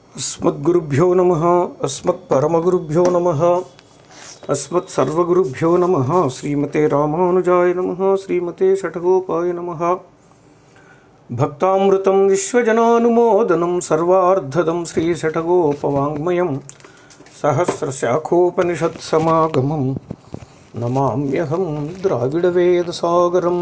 అస్మద్గురుభ్యో నమ అస్మత్పరమగురుభ్యో నమ అస్మత్సర్వగురుభ్యో నమ శ్రీమతే రామానుజాయ నమ శ్రీమతే షఠగోపాయ నమ భక్తామృతం విశ్వజనానుమోదనం సర్వార్ధదం శ్రీషఠగోపవాङ्మయం సహస్రశాఖోపనిషత్సమాగమం నమామ్యహం ద్రావిడవేదసాగరం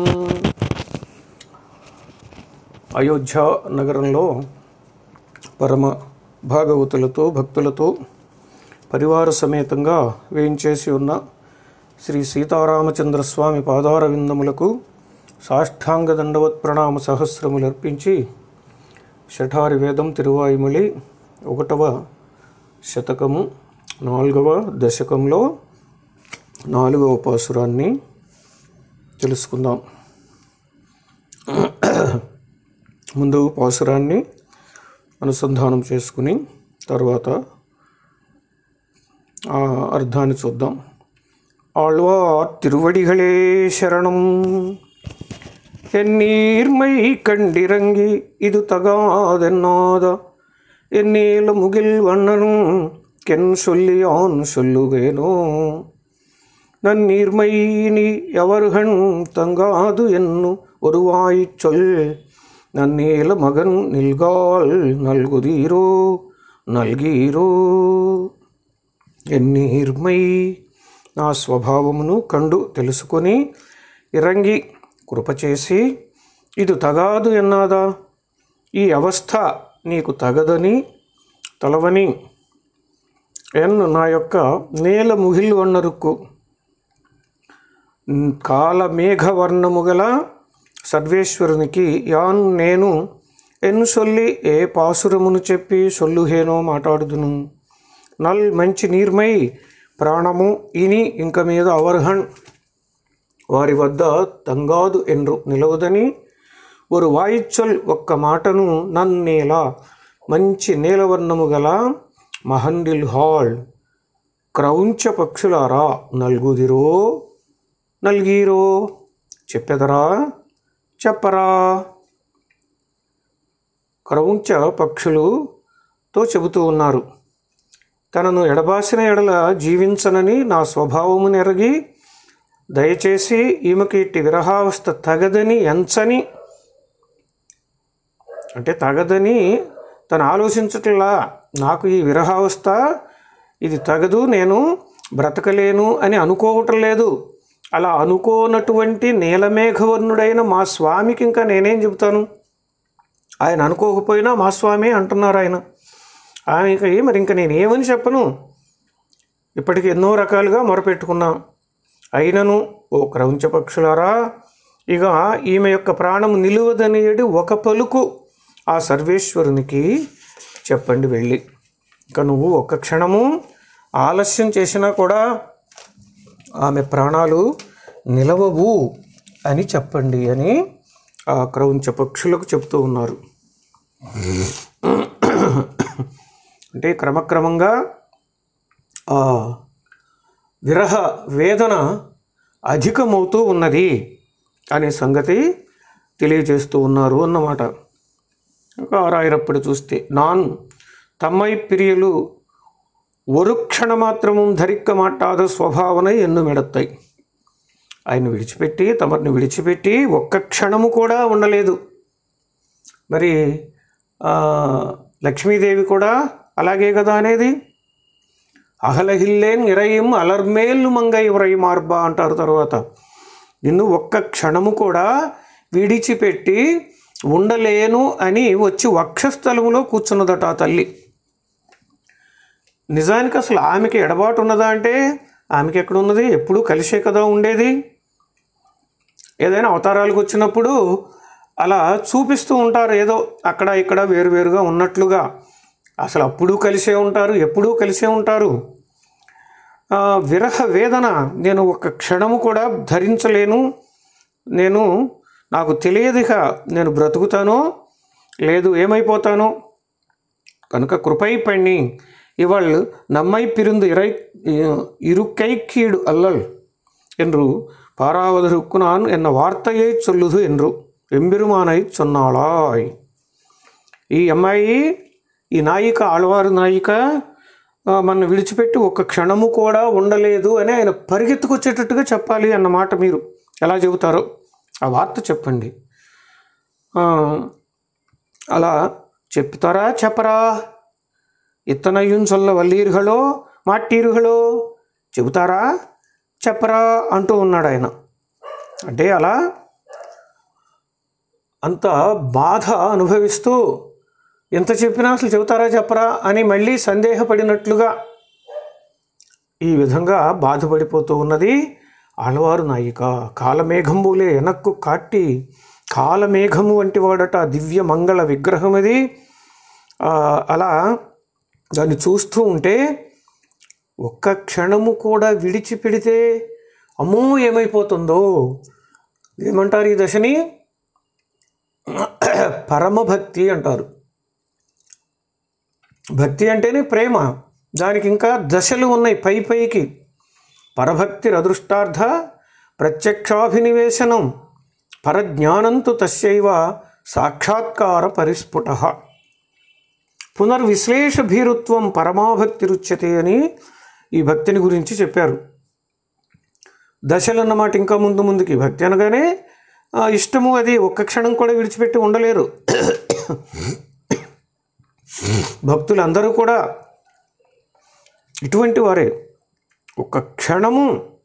అయోధ్య నగరంలో పరమ భాగవతులతో భక్తులతో పరివార సమేతంగా వేయించేసి ఉన్న శ్రీ సీతారామచంద్ర స్వామి పాదార విందములకు సాష్టాంగ దండవత్ ప్రణామ సహస్రములు అర్పించి శఠారి వేదం తిరువాయుమలి ఒకటవ శతకము నాలుగవ దశకంలో నాలుగవ పాసురాన్ని తెలుసుకుందాం ముందు పాసురాన్ని అనుసంధానం చేసుకుని తర్వాత ఆ అర్థాన్ని చూద్దాం ఆళ్వార్ తిరువడిகளே శరణం ఎన్నీర్మై కండిరంగి ఇది తగాదెన్నాద ఎన్నీల ముగిల్ వண்ணను కెన్ సొల్లియాన్ సొల్లువేనో நன்னீர்மை நீ எவர்கண் தங்காது என்னும் ஒருவாய்ச் சொல் நன்னீல மகன் நில்கால் நல்குதீரோ నల్గీరో ఎన్నీర్మై నా స్వభావమును కండు తెలుసుకొని ఇరంగి కృపచేసి ఇది తగాదు ఎన్నాదా ఈ అవస్థ నీకు తగదని తలవని ఎన్ను నా యొక్క నేల ముగిల్ వన్నరుక్కు కాలమేఘవర్ణము గల సర్వేశ్వరునికి యాన్ నేను ఎన్ను సొల్లి ఏ పాసురమును చెప్పి సొల్లుహేనో మాట్లాడుదును నల్ మంచి నీర్మై ప్రాణము ఇని ఇంక మీద అవర్హణ్ వారి వద్ద తంగాదు ఎండ్రు నిలవదని ఒక వాయిచ్చల్ ఒక్క మాటను నన్నేలా మంచి నీలవర్ణము గల మహండిల్ హాల్ క్రౌంచ పక్షులారా నల్గుదిరో నల్గీరో చెప్పెదరా చెప్పరా క్రౌంచ పక్షులుతో చెబుతూ ఉన్నారు తనను ఎడబాసిన ఎడల జీవించనని నా స్వభావము నెరగి దయచేసి ఈమెకి ఇట్టి విరహావస్థ తగదని ఎంచని అంటే తగదని తను ఆలోచించట్లా నాకు ఈ విరహావస్థ ఇది తగదు నేను బ్రతకలేను అని అనుకోవటం లేదు అలా అనుకోనటువంటి నీలమేఘవర్ణుడైన మా స్వామికి ఇంకా నేనేం చెబుతాను ఆయన అనుకోకపోయినా మా స్వామి అంటున్నారు ఆయన ఆయనకి మరి ఇంకా నేను ఏమని చెప్పను ఇప్పటికి ఎన్నో రకాలుగా మొరపెట్టుకున్నాం అయినను ఓ క్రౌంచ పక్షులారా ఇక ఈమె యొక్క ప్రాణం నిలువదనేది ఒక పలుకు ఆ సర్వేశ్వరునికి చెప్పండి వెళ్ళి ఇక నువ్వు ఒక్క క్షణము ఆలస్యం చేసినా కూడా ఆమె ప్రాణాలు నిలవవు అని చెప్పండి అని ఆ క్రౌంచ పక్షులకు చెప్తూ ఉన్నారు అంటే క్రమక్రమంగా ఆ విరహ వేదన అధికమవుతూ ఉన్నది అనే సంగతి తెలియజేస్తూ ఉన్నారు అన్నమాట ఇంకా ఆరాయిరప్పుడు చూస్తే నాన్ తమ్మై పిరియలు ஒரு క్షణమాత్రముం ధరిక్క మాటాద స్వభావన ఎన్ను మెడతాయి ఆయన విడిచిపెట్టి తమరిని విడిచిపెట్టి ఒక్క క్షణము కూడా ఉండలేదు మరి ఆ, లక్ష్మీదేవి కూడా అలాగే కదా అనేది అహలహిల్లేన్ ఇరయం అలర్మేళ్ళు మంగ ఇవరై మార్బా అంటారు తర్వాత నిన్ను ఒక్క క్షణము కూడా విడిచిపెట్టి ఉండలేను అని వచ్చి వక్షస్థలములో కూర్చున్నదట ఆ తల్లి నిజానికి అసలు ఆమెకి ఎడబాటు ఉన్నదా అంటే ఆమెకి ఎక్కడ ఉన్నది ఎప్పుడూ కలిసే కదా ఉండేది ఏదైనా అవతారాలకు వచ్చినప్పుడు అలా చూపిస్తూ ఉంటారు ఏదో అక్కడ ఇక్కడ వేరువేరుగా ఉన్నట్లుగా అసలు అప్పుడు కలిసే ఉంటారు ఎప్పుడూ కలిసే ఉంటారు ఆ, విరహ వేదన నేను ఒక క్షణము కూడా ధరించలేను నేను నాకు తెలియదుగా నేను బ్రతుకుతానో లేదు ఏమైపోతానో కనుక కృపై పణి ఇవள் நம்மை பிரிந்து இறை இருக்கை கீடு அல்லல் என்று பாராவதற்கு நான் என்ன வார்த்தையை சொல்லுது என்று எம்பெருமானை சொன்னாளாய் ఈ అమ్మాయి ఈ నాయిక ఆళ్వారు నాయిక ఆ, మన విడిచిపెట్టి ఒక క్షణము కూడా ఉండలేదు అని ఆయన పరిగెత్తుకొచ్చేటట్టుగా చెప్పాలి అన్నమాట మీరు ఎలా చెబుతారో ఆ వార్త చెప్పండి ఆ, అలా చెప్తారా చెప్పరా ఇత్తనయ్యం సొల్ల వల్లీరుகளோ మాట్టీరుகளோ చెబుతారా చెప్పరా అంటూ ఉన్నాడు ఆయన అంటే అలా అంత బాధ అనుభవిస్తూ ఎంత చెప్పినా అసలు చెబుతారా చెప్పరా అని మళ్ళీ సందేహపడినట్లుగా ఈ విధంగా బాధపడిపోతూ ఉన్నది ఆళ్వారు నాయిక కాలమేఘంబులే వెనక్కు కాట్టి కాలమేఘము వంటి వాడట దివ్య మంగళ విగ్రహం ఇది ఆ, అలా దాన్ని చూస్తూ ఉంటే ఒక్క క్షణము కూడా విడిచిపెడితే అమ్మో ఏమైపోతుందో ఏమంటారు ఈ దశని పరమభక్తి అంటారు భక్తి అంటేనే ప్రేమ దానికి ఇంకా దశలు ఉన్నాయి పై పైకి పరభక్తి అదృష్టార్థ ప్రత్యక్షాభినివేశనం పరజ్ఞానంతు తస్యైవ సాక్షాత్కార పరిస్ఫుట పునర్విశ్లేష భీరుత్వం పరమాభక్తి రుచ్యతే అని ఈ భక్తిని గురించి చెప్పారు దశలు అన్నమాట ఇంకా ముందు ముందుకి భక్తి అనగానే ఆ, ఇష్టము అది ఒక్క క్షణం కూడా విడిచిపెట్టి ఉండలేరు భక్తులందరూ కూడా ఇటువంటి వారే ఒక క్షణము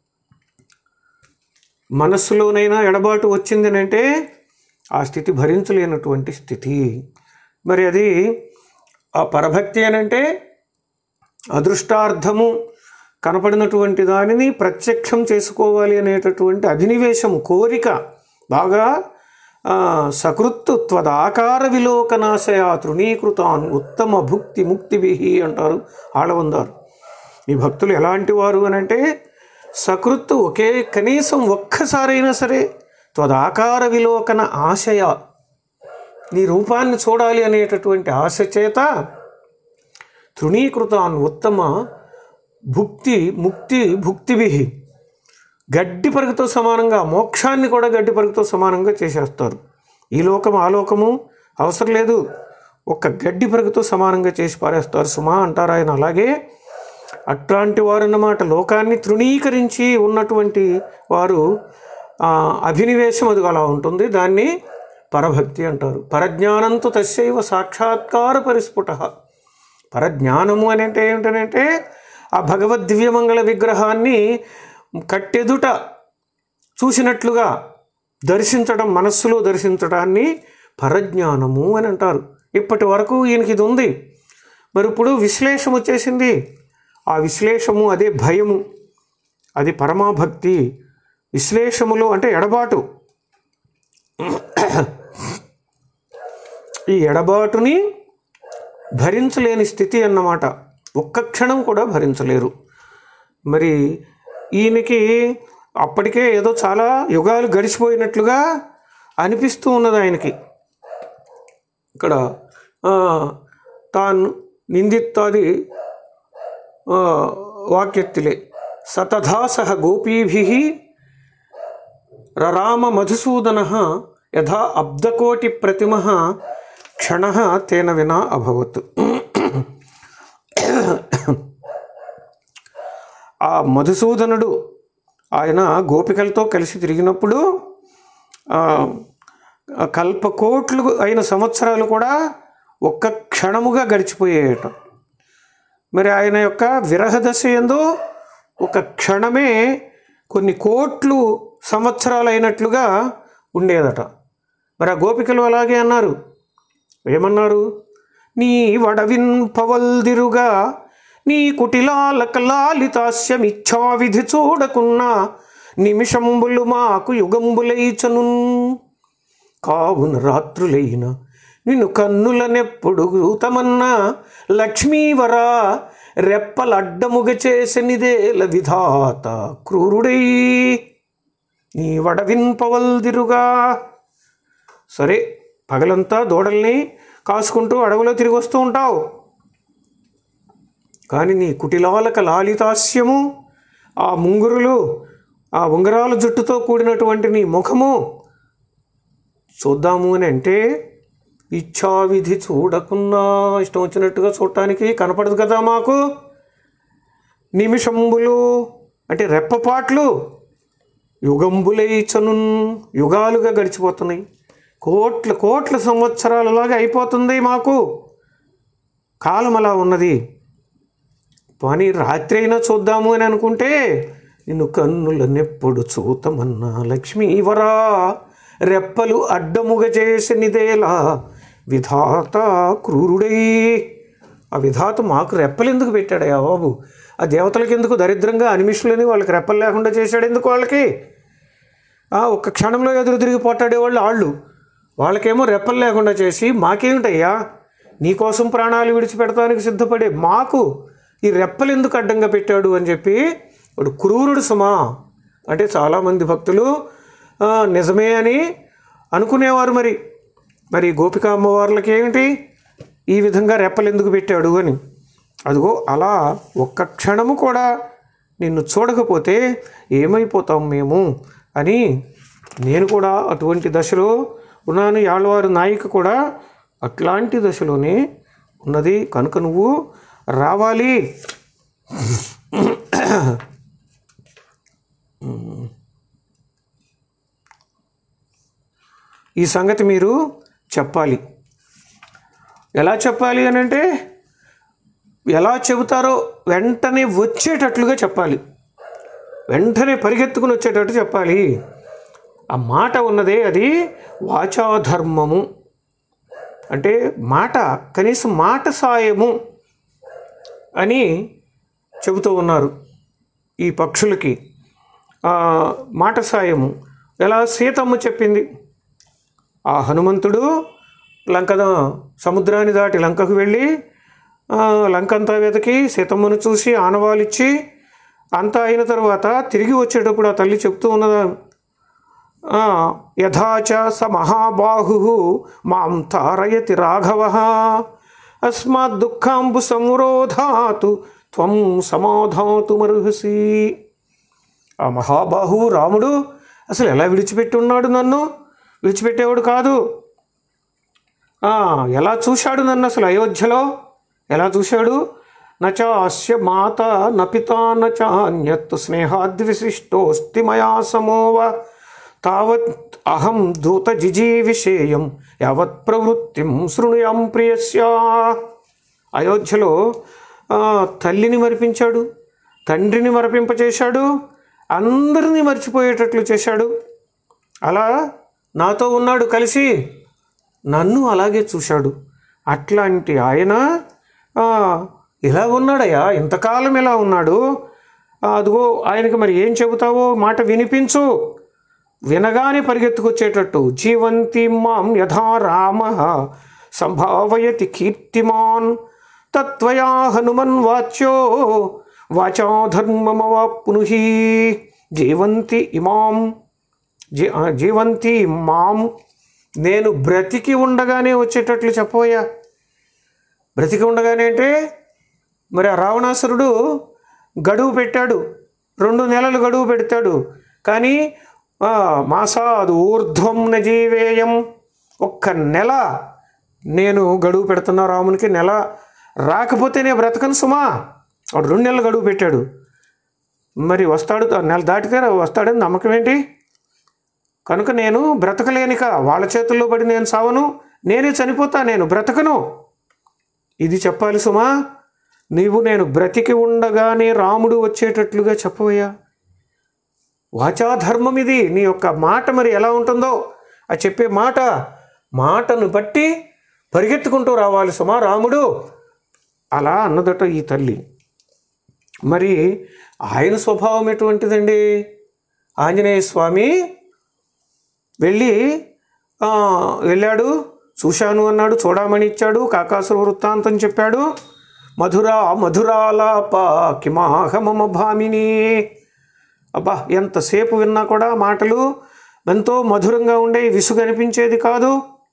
మనస్సులోనైనా ఎడబాటు వచ్చింది అని అంటే ఆ స్థితి భరించలేనటువంటి స్థితి మరి అది ఆ పరభక్తి అని అంటే అదృష్టార్థము కనపడినటువంటి దానిని ప్రత్యక్షం చేసుకోవాలి అనేటటువంటి అభినివేశము కోరిక బాగా ఆ, సకృత్తు త్వదాకార విలోకనాశయ తృణీకృతాన్ ఉత్తమ భుక్తి ముక్తిభి అంటారు ఆళవందారు ఈ భక్తులు ఎలాంటి వారు అని అంటే సకృత్తు ఒకే కనీసం ఒక్కసారైనా సరే త్వదాకార విలోకన ఆశయ నీ రూపాన్ని చూడాలి అనేటటువంటి ఆశ చేత తృణీకృతాన్ ఉత్తమ భుక్తి ముక్తి భుక్తిభి గడ్డి పరుగుతో సమానంగా మోక్షాన్ని కూడా గడ్డి పరుగుతో సమానంగా చేసేస్తారు ఈ లోకం ఆ లోకము అవసరం లేదు ఒక గడ్డి పరుగుతో సమానంగా చేసి పారేస్తారు సుమా అంటారు ఆయన అలాగే అట్లాంటి వారు అన్నమాట లోకాన్ని తృణీకరించి ఉన్నటువంటి వారు ఆ, అభినివేశం అది అలా ఉంటుంది దాన్ని పరభక్తి అంటారు పరజ్ఞానంతో తస్యైవ సాక్షాత్కార పరిస్ఫుట పరజ్ఞానము అని అంటే ఏమిటనంటే ఆ భగవద్ దివ్యమంగళ విగ్రహాన్ని కట్టెదుట చూసినట్లుగా దర్శించడం మనస్సులో దర్శించడాన్ని పరజ్ఞానము అని అంటారు ఇప్పటి వరకు ఈయనకి ఇది ఉంది మరి ఇప్పుడు విశ్లేషం వచ్చేసింది ఆ విశ్లేషము అదే భయము అది పరమాభక్తి విశ్లేషములో అంటే ఎడబాటు ఈ ఎడబాటుని భరించలేని స్థితి అన్నమాట ఒక్క క్షణం కూడా భరించలేరు మరి ఈయనకి అప్పటికే ఏదో చాలా యుగాలు గడిచిపోయినట్లుగా అనిపిస్తూ ఉన్నది ఆయనకి ఇక్కడ ఆ, తాను నిందిత్తాది ఆ, వాక్యత్తిలే సతధా సహ గోపీభి రరామ మధుసూదన యథా అబ్దకోటి ప్రతిమ క్షణ తేన వినా అభవత్ ఆ మధుసూదనుడు ఆయన గోపికలతో కలిసి తిరిగినప్పుడు ఆ, ఆ కల్పకోట్లు అయిన సంవత్సరాలు కూడా ఒక్క క్షణముగా గడిచిపోయాయట మరి ఆయన యొక్క విరహ దశ ఎందు ఒక క్షణమే కొన్ని కోట్లు సంవత్సరాలు అయినట్లుగా ఉండేదట మరి ఆ గోపికలు అలాగే అన్నారు ఏమన్నారు నీ వడవిన్ పవల్దిరుగా నీ కుటిలాలకలాలితాస్యమిచ్ఛా విధి చూడకున్నా నిమిషంబులు మాకు యుగంబులైచను కావున రాత్రులైన నిన్ను కన్నులనెప్పుడు తమన్నా లక్ష్మీవరా రెప్పలడ్డముగ చేసనిదేల విధాత క్రూరుడై నీ వడవిన్ పవల్దిరుగా సరే పగలంతా దూడల్ని కాసుకుంటూ అడవిలో తిరిగి వస్తూ ఉంటావు కానీ నీ కుటిలాలక లాలితాస్యము ఆ ముంగురులు ఆ ఉంగరాల జుట్టుతో కూడినటువంటి నీ ముఖము చూద్దాము అని అంటే ఇచ్ఛావిధి చూడకున్నా ఇష్టం వచ్చినట్టుగా చూడటానికి కనపడదు కదా మాకు నిమిషంబులు అంటే రెప్పపాట్లు యుగంబులైచను యుగాలుగా గడిచిపోతున్నాయి కోట్ల కోట్ల సంవత్సరాలలాగా అయిపోతుంది మాకు కాలం అలా ఉన్నది పని రాత్రి అయినా చూద్దాము అని అనుకుంటే నిన్ను కన్నులనెప్పుడు చూతమన్నా లక్ష్మీవరా రెప్పలు అడ్డముగ చేసినిదేలా విధాత క్రూరుడై ఆ విధాత మాకు రెప్పలు ఎందుకు పెట్టాడయ్యా బాబు ఆ దేవతలకు ఎందుకు దరిద్రంగా అనిమిషులని వాళ్ళకి రెప్పలు లేకుండా చేశాడు ఎందుకు వాళ్ళకి ఆ, ఒక్క క్షణంలో ఎదురు తిరిగి పోటాడేవాళ్ళు వాళ్ళు వాళ్ళకేమో రెప్పలు లేకుండా చేసి మాకేమిటయ్యా నీకోసం ప్రాణాలు విడిచిపెడతానికి సిద్ధపడే మాకు ఈ రెప్పలు ఎందుకు అడ్డంగా పెట్టాడు అని చెప్పి వాడు క్రూరుడు సుమా అంటే చాలామంది భక్తులు ఆ, నిజమే అని అనుకునేవారు మరి మరి గోపిక అమ్మవార్లకి ఏమిటి ఈ విధంగా రెప్పలు ఎందుకు పెట్టాడు అని అదిగో అలా ఒక్క క్షణము కూడా నిన్ను చూడకపోతే ఏమైపోతాం మేము అని నేను కూడా అటువంటి దశలో ఉన్నాను యాళ్ళవారి నాయిక కూడా అట్లాంటి దశలోనే ఉన్నది కనుక నువ్వు రావాలి ఈ సంగతి మీరు చెప్పాలి ఎలా చెప్పాలి అని అంటే ఎలా చెబుతారో వెంటనే వచ్చేటట్లుగా చెప్పాలి వెంటనే పరిగెత్తుకుని వచ్చేటట్టు చెప్పాలి ఆ మాట ఉన్నదే అది వాచాధర్మము అంటే మాట కనీసం మాట సాయము అని చెబుతూ ఉన్నారు ఈ పక్షులకి ఆ, మాట సాయము ఎలా సీతమ్మ చెప్పింది ఆ హనుమంతుడు లంకన సముద్రాన్ని దాటి లంకకు వెళ్ళి ఆ, లంకంతా వెతికి సీతమ్మను చూసి ఆనవాలిచ్చి అంతా అయిన తర్వాత తిరిగి వచ్చేటప్పుడు ఆ తల్లి చెప్తూ ఉన్నదా ఆ, యథాచ స మహాబాహు మాం తారయతి రాఘవ అస్మాత్ దుఃఖాంబు సంరోధాతు త్వం సమాధాతు మరుహసి ఆ మహాబాహు రాముడు అసలు ఎలా విడిచిపెట్టి ఉన్నాడు నన్ను విడిచిపెట్టేవాడు కాదు ఆ, ఎలా చూశాడు నన్ను అసలు అయోధ్యలో ఎలా చూశాడు నచ అస్య మాత నపిత నచ అన్యత్ స్నేహాద్విశిష్టోస్తి మయా సమోవ తావత్ అహం దూత జిజీవిషేయం యావత్ ప్రవృత్తిం శృణుయాం ప్రియస్యా అయోధ్యలో ఆ, తల్లిని మరిపించాడు తండ్రిని మరపింపచేశాడు అందరినీ మర్చిపోయేటట్లు చేశాడు అలా నాతో ఉన్నాడు కలిసి నన్ను అలాగే చూశాడు అట్లాంటి ఆయన ఆ, ఇలా ఉన్నాడయ్యా ఇంతకాలం ఇలా ఉన్నాడు ఆ, అదిగో ఆయనకి మరి ఏం చెబుతావో మాట వినిపించు వినగానే పరిగెత్తుకొచ్చేటట్టు జీవంతి మాం యథా రామ సంభావయతి కీర్తిమాన్ తత్వయా హనుమన్ వాచ్యో వాచా ధర్మమవాప్నుహి జీవంతి ఇమాం జీ ఆ, జీవంతి మాం నేను బ్రతికి ఉండగానే వచ్చేటట్లు చెప్పోయా బ్రతికి ఉండగానే అంటే మరి ఆ రావణాసురుడు గడువు పెట్టాడు రెండు నెలలు గడువు పెడతాడు కానీ ఆ, మాసాదు ఊర్ధ్వం నజీవేయం ఒక్క నెల నేను గడువు పెడుతున్నా రామునికి నెల రాకపోతే నేను బ్రతకను సుమా వాడు రెండు నెలలు గడువు పెట్టాడు మరి వస్తాడు నెల దాటితే వస్తాడని నమ్మకం ఏంటి కనుక నేను బ్రతకలేనిక వాళ్ళ చేతుల్లో పడి నేను సావను నేనే చనిపోతా నేను బ్రతకను ఇది చెప్పాలి సుమా నీవు నేను బ్రతికి ఉండగానే రాముడు వచ్చేటట్లుగా చెప్పవయ్యా వాచాధర్మం ఇది నీ యొక్క మాట మరి ఎలా ఉంటుందో ఆ చెప్పే మాట మాటను బట్టి పరిగెత్తుకుంటూ రావాలి సుమా రాముడు అలా అన్నదట ఈ తల్లి మరి ఆయన స్వభావం ఎటువంటిదండి ఆంజనేయ స్వామి వెళ్ళి ఆ, వెళ్ళాడు చూశాను అన్నాడు చూడమని ఇచ్చాడు కాకాసుర వృత్తాంతం చెప్పాడు మధురా మధురాలాప కిమాహమమ భామిని అబ్బా ఎంతసేపు విన్నా కూడా మాటలు ఎంతో మధురంగా ఉండే విసుగు అనిపించేది కాదు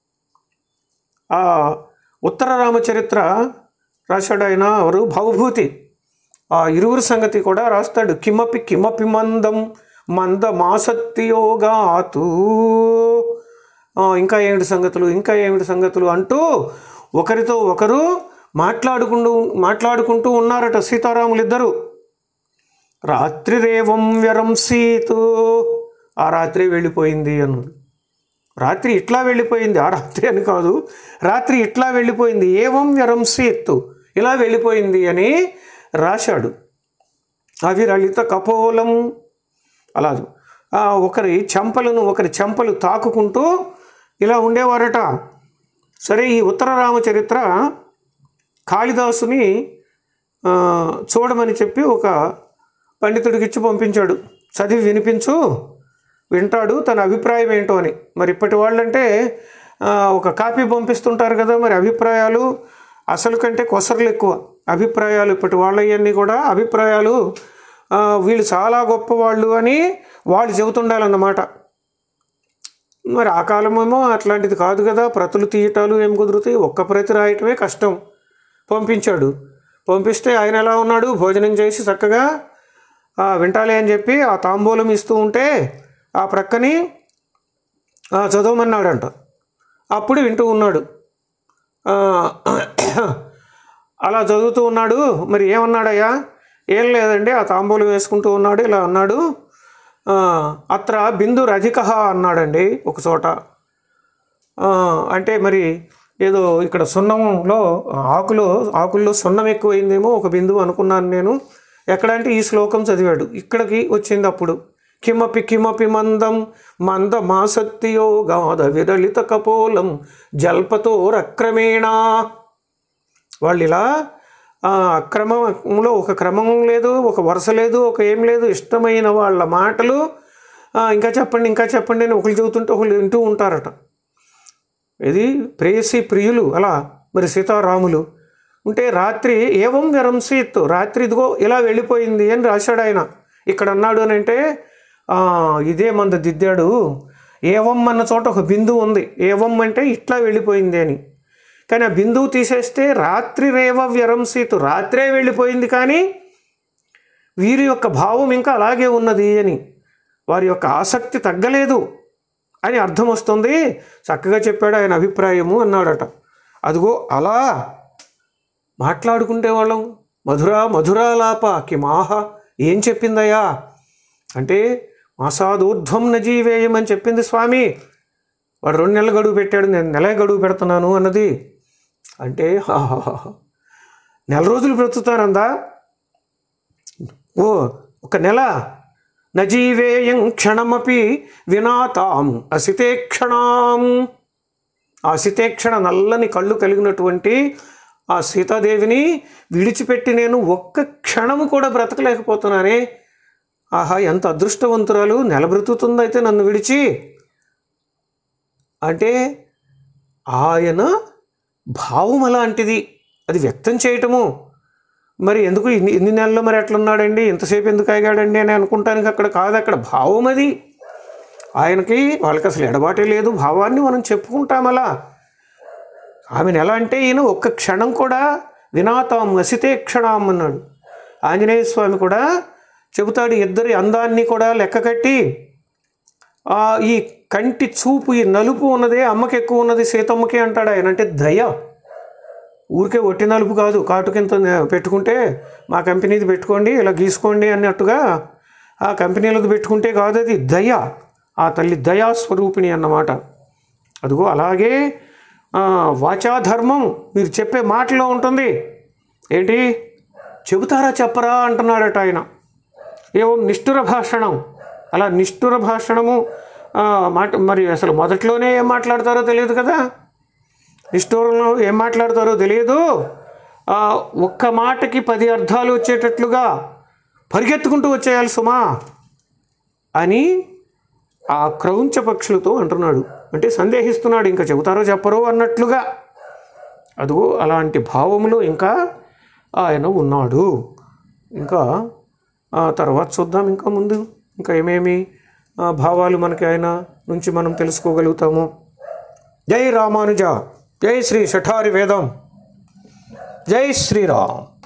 ఆ ఉత్తర రామచరిత్ర రాశాడు ఆయన ఎవరు భవభూతి ఆ ఇరువురు సంగతి కూడా రాస్తాడు కిమపి కిమపి మందం మందమాసక్తి యోగాతు "ఆ, ఇంకా ఏమిటి సంగతులు ఇంకా ఏమిటి సంగతులు అంటూ ఒకరితో ఒకరు మాట్లాడుకుంటూ మాట్లాడుకుంటూ ఉన్నారట సీతారాములు ఇద్దరు రాత్రి రేవం వ్యరం సీతు ఆ రాత్రి వెళ్ళిపోయింది అన్నాడు రాత్రి ఇట్లా వెళ్ళిపోయింది ఆ రాత్రి అని కాదు రాత్రి ఇట్లా వెళ్ళిపోయింది ఏవం వ్యరం సీత్తు ఇలా వెళ్ళిపోయింది అని రాశాడు అవిరళిత కపోలం అలా ఆ, ఒకరి చెంపలను ఒకరి చెంపలు తాకుకుంటూ ఇలా ఉండేవారట సరే ఈ ఉత్తర రామచరిత్ర కాళిదాసుని ఆ, చూడమని చెప్పి ఒక పండితుడికి ఇచ్చి పంపించాడు చదివి వినిపించు వింటాడు తన అభిప్రాయం ఏంటో అని మరి ఇప్పటి వాళ్ళంటే ఆ, ఒక కాపీ పంపిస్తుంటారు కదా మరి అభిప్రాయాలు అసలు కంటే కొసరలు ఎక్కువ అభిప్రాయాలు ఇప్పటి వాళ్ళవన్నీ కూడా అభిప్రాయాలు ఆ, వీళ్ళు చాలా గొప్పవాళ్ళు అని వాళ్ళు చెబుతుండాలన్నమాట మరి ఆ కాలమేమో అట్లాంటిది కాదు కదా ప్రతులు తీయటాలు ఏం కుదురుతాయి ఒక్క ప్రతి రాయటమే కష్టం పంపించాడు పంపిస్తే ఆయన ఎలా ఉన్నాడు భోజనం చేసి చక్కగా "ఆ, వింటాలే అని చెప్పి ఆ తాంబూలం ఇస్తూ ఉంటే ఆ ప్రక్కని "ఆ, చదవమన్నాడంట అప్పుడు వింటూ ఉన్నాడు ఆ, అలా చదువుతూ ఉన్నాడు మరి ఏమన్నాడయ్యా ఏం లేదండి ఆ తాంబూలం వేసుకుంటూ ఉన్నాడు ఇలా అన్నాడు ఆ, అత్ర బిందుర్ అధిక అన్నాడండి ఒక చోట ఆ, అంటే మరి ఏదో ఇక్కడ సున్నంలో ఆకులో ఆకుల్లో సున్నం ఎక్కువైందేమో ఒక బిందువు అనుకున్నాను నేను ఎక్కడంటే ఈ శ్లోకం చదివాడు ఇక్కడికి వచ్చింది అప్పుడు కిమపి కిమపి మందం మంద మాసత్తియో గాధ విరళిత కపోలం జల్పతో రక్రమేణా వాళ్ళు ఇలా ఆ, అక్రమంలో ఒక క్రమం లేదు ఒక వరుస లేదు ఒక ఏం లేదు ఇష్టమైన వాళ్ళ మాటలు ఆ, ఇంకా చెప్పండి ఇంకా చెప్పండి అని ఒకరు చెబుతుంటే ఒకరు వింటూ ఉంటారట ఇది ప్రేయసి ప్రియులు అలా మరి సీతారాములు ఉంటే రాత్రి ఏవం విరంసీత్ రాత్రి ఇదిగో ఇలా వెళ్ళిపోయింది అని రాశాడు ఆయన ఇక్కడ అన్నాడు అని అంటే "ఆ, ఇదే మంద దిద్దాడు ఏవం అన్న చోట ఒక బిందువు ఉంది ఏవం అంటే ఇట్లా వెళ్ళిపోయింది అని కానీ ఆ బిందువు తీసేస్తే రాత్రి రేవ వ్యరంసీతు రాత్రే వెళ్ళిపోయింది కానీ వీరి యొక్క భావం ఇంకా అలాగే ఉన్నది అని వారి యొక్క ఆసక్తి తగ్గలేదు అని అర్థం వస్తుంది చక్కగా చెప్పాడు ఆయన అభిప్రాయము అన్నాడట అదిగో అలా మాట్లాడుకుంటే వాళ్ళం మధురా మధురాలాప కిమాహ ఏం చెప్పిందయ్యా అంటే మాసాదూర్ధ్వం నజీవేయం అని చెప్పింది స్వామి వాడు రెండు నెలల గడువు పెట్టాడు నేను నెల గడువు పెడుతున్నాను అన్నది అంటే హాహాహా. నెల రోజులు బ్రతుకుతానందా ఓ ఒక నెల నజీవేయం క్షణమపి వినాతాం అసితేక్షణాం ఆ సితేక్షణ నల్లని కళ్ళు కలిగినటువంటి ఆ సీతాదేవిని విడిచిపెట్టి నేను ఒక్క క్షణము కూడా బ్రతకలేకపోతున్నానే ఆహా ఎంత అదృష్టవంతురాలు నెల బ్రతుకుతుందైతే నన్ను విడిచి అంటే ఆయన భావం అలాంటిది అది వ్యక్తం చేయటము మరి ఎందుకు ఇన్ని ఇన్ని నెలల్లో మరి ఎట్లున్నాడండి ఇంతసేపు ఎందుకు ఆగాడండి అని అనుకుంటానికి అక్కడ కాదు అక్కడ భావం అది ఆయనకి వాళ్ళకి అసలు ఎడబాటే లేదు భావాన్ని మనం చెప్పుకుంటాం అలా ఆమెను ఎలా అంటే ఈయన ఒక్క క్షణం కూడా వినాతాం అసితే క్షణం అన్నాడు ఆంజనేయ స్వామి కూడా చెబుతాడు ఇద్దరి అందాన్ని కూడా లెక్క కట్టి ఆ, ఈ కంటి చూపు ఈ నలుపు ఉన్నదే అమ్మకి ఎక్కువ ఉన్నది సీతమ్మకి అంటాడు ఆయన అంటే దయ ఊరికే ఒట్టి నలుపు కాదు కాటుకింత పెట్టుకుంటే మా కంపెనీది పెట్టుకోండి ఇలా గీసుకోండి అన్నట్టుగా ఆ కంపెనీలది పెట్టుకుంటే కాదు అది దయ ఆ తల్లి దయా స్వరూపిణి అన్నమాట అదిగో అలాగే ఆ, వాచాధర్మం మీరు చెప్పే మాటలో ఉంటుంది ఏంటి చెబుతారా చెప్పరా అంటున్నాడట ఆయన ఏవో నిష్ఠుర భాషణం అలా నిష్ఠుర భాషణము ఆ, మాట మరి అసలు మొదట్లోనే ఏం మాట్లాడతారో తెలియదు కదా నిష్ఠూరంలో ఏం మాట్లాడతారో తెలియదు ఆ, ఒక్క మాటకి పది అర్థాలు వచ్చేటట్లుగా పరిగెత్తుకుంటూ వచ్చేయాలి సుమా అని ఆ క్రౌంచ పక్షులతో అంటున్నాడు అంటే సందేహిస్తున్నాడు ఇంకా చెబుతారో చెప్పరో అన్నట్లుగా అదిగో అలాంటి భావములో ఇంకా ఆయన ఉన్నాడు ఇంకా ఆ తర్వాత చూద్దాం ఇంకా ముందు ఇంకా ఏమేమి ఆ, భావాలు మనకి ఆయన నుంచి మనం తెలుసుకోగలుగుతాము జై రామానుజ జై శ్రీ శఠారి వేదం జై శ్రీరామ్